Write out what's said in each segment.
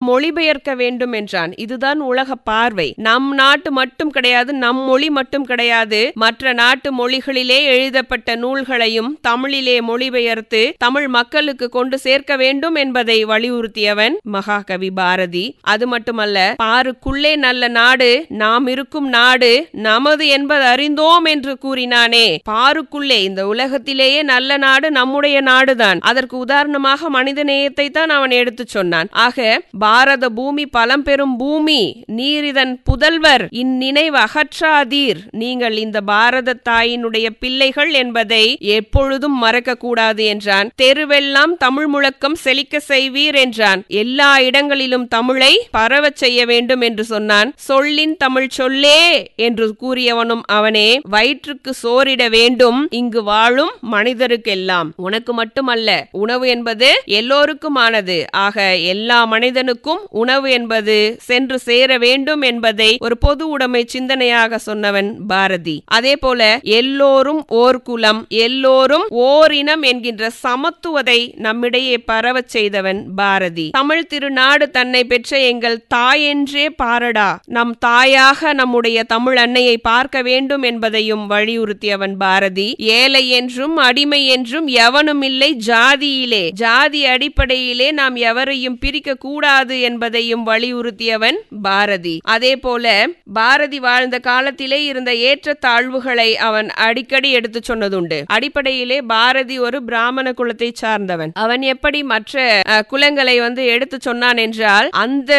மொழிபெயர்க்க வேண்டும் என்றான் இதுதான் உலக பார்வை நம் நாட்டு மட்டும் கிடையாது நம் மொழி மட்டும் கிடையாது மற்ற நாட்டு மொழிகளிலே எழுதப்பட்ட நூல்களையும் தமிழிலே மொழிபெயர்த்து தமிழ் மக்களுக்கு கொண்டு சேர்க்க வேண்டும் என்பதை வலியுறுத்தியவன் மகாகவி பாரதி அது மட்டுமல்ல பாருக்குள்ளே நல்ல நாடு நாம் இருக்கும் நாடு நமது என்பது அறிந்தோம் என்று கூறினானே பாருக்குள்ளே இந்த உலகத்திலேயே நல்ல நாடு நம்முடைய நாடுதான் அதற்கு உதாரணமாக மனிதநேயத்தை தான் அவன் எடுத்து சொன்னான் ஆக பாரத பூமி பழம்பெரும் பூமி நீர் இதன் புதல்வர் இந்நினைவு அகற்றாதீர் நீங்கள் இந்த பாரத தாயினுடைய பிள்ளைகள் என்பதை எப்பொழுதும் மறக்க கூடாது என்றான் தெருவெல்லாம் தமிழ் முழக்கம் செழிக்க செய்வீர் என்றான் எல்லா இடங்களிலும் தமிழை பரவச் செய்ய வேண்டும் என்று சொன்னான் சொல்லின் தமிழ் சொல்லே என்று கூறியவனும் அவனே வயிற்றுக்கு சோறிட வேண்டும் இங்கு வாழும் மனிதருக்கெல்லாம் உனக்கு மட்டுமல்ல உணவு என்பது எல்லோருக்குமானது ஆக எல்லா மனிதனுக்கும் உணவு என்பது சென்று சேர வேண்டும் என்பதை ஒரு பொது உடைமை சிந்தனையாக சொன்னவன் பாரதி அதே போல எல்லோரும் ஓர் குலம் எல்லோரும் ஓர் இனம் என்கின்ற சமத்துவதை நம்மிடையே பரவச் செய்தவன் பாரதி தமிழ் திருநாடு தன்னை பெற்ற எங்கள் தாயென்றே பாரடா நம் தாயாக நம்முடைய தமிழ் அன்னையை பார்க்க வேண்டும் என்பதையும் வலியுறுத்தியவன் பாரதி ஏழை என்றும் அடிமை என்றும் எவனும் இல்லை ஜாதியிலே ஜாதி அடிப்படையிலே நாம் எவரையும் பிரிக்க கூடாது என்பதையும் வலியுறுத்தியவன் பாரதி அதே போல பாரதி வாழ்ந்த காலத்திலே இருந்த ஏற்ற தாழ்வுகளை அவன் அடிக்கடி எடுத்து சொன்னதுண்டு அடிப்படையிலே பாரதி ஒரு பிராமண குலத்தை சார்ந்தவன் அவன் எப்படி மற்ற அஹ், குலங்களை வந்து எடுத்து சொன்னான் என்றால் அந்த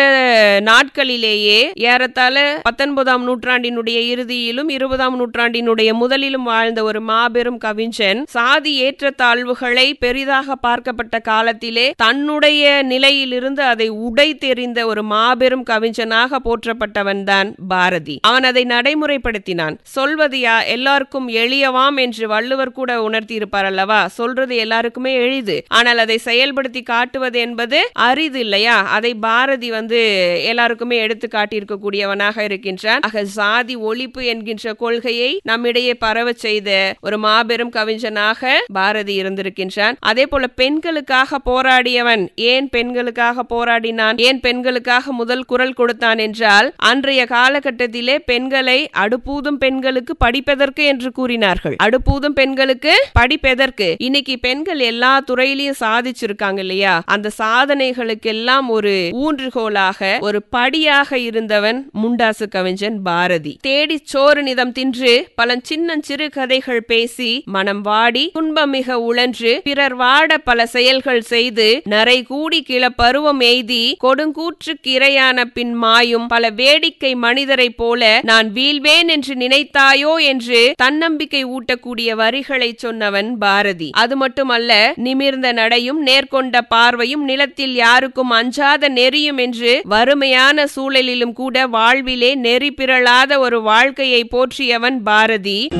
நாட்களிலேயே ஏறத்தாழ பத்தொன்பதாம் நூற்றாண்டினுடைய இறுதியிலும் இருபதாம் நூற்றாண்டினுடைய முதலிலும் வாழ்ந்த ஒரு மாபெரும் கவிஞன் சாதி ஏற்றத்தாழ்வுகளை பெரிதாக பார்க்கப்பட்ட காலத்திலே தன்னுடைய நிலையிலிருந்து அதை உடை தெரிந்த ஒரு மாபெரும் கவிஞனாக போற்றப்பட்டவன் தான் பாரதி அவன் அதை நடைமுறைப்படுத்தினான் சொல்வது யா எல்லாருக்கும் எளியவாம் என்று வள்ளுவர் கூட உணர்த்தி இருப்பார் அல்லவா சொல்றது எல்லாருக்குமே எளிது ஆனால் அதை செயல்படுத்தி காட்டுவது என்பது அரிது இல்லையா அதை பாரதி வந்து எல்லாருக்குமே எடுத்து காட்டியிருக்கக்கூடியவனாக இருக்கின்றான் ஆக சாதி ஒழிப்பு என்கின்ற கொள்கையை நம்மிடையே பரவச் செய்த ஒரு மாபெரும் கவிஞனாக பாரதி இருந்திருக்கின்றான் அதே போல பெண்களுக்காக போராடியவன் ஏன் பெண்களுக்காக போராடினான் ஏன் பெண்களுக்காக முதல் குரல் கொடுத்தான் என்றால் அன்றைய காலகட்டத்திலே பெண்களை அடுப்பூதும் பெண்களுக்கு படிப்பதற்கு என்று கூறினார்கள் அடுப்பூதும் பெண்களுக்கு படிப்பதற்கு இன்னைக்கு பெண்கள் எல்லா துறையிலையும் சாதிச்சிருக்காங்க இல்லையா அந்த சாதனைகளுக்கெல்லாம் ஒரு ஊன்றுகோலாக ஒரு படியாக இருந்தவன் முண்டாசு கவிஞன் பாரதி தேடி சோறு நிதம் தின்று பல சின்ன சிறு கதைகள் பேசி மனம் வாடி துன்பம் மிக உழன்று பிறர் வாட பல செயல்கள் செய்து நரை கூடி கிள பருவம் எய்தி கொடுங்கூற்றுக்கு இரையான பின் மாயும் பல வேடிக்கை மனிதரைப் போல நான் வீழ்வேன் என்று நினைத்தாயோ என்று தன்னம்பிக்கை ஊட்டக்கூடிய வரிகளை சொன்னவன் பாரதி அது மட்டுமல்ல நிமிர்ந்த நடையும் நேர்கொண்ட பார்வையும் நிலத்தில் யாருக்கும் அஞ்சாத நெறியும் என்று வறுமையான சூழலிலும் கூட வாழ்விலே நெறி பிறழாத ஒரு வாழ்க்கையை போற்றியவன் பாரதி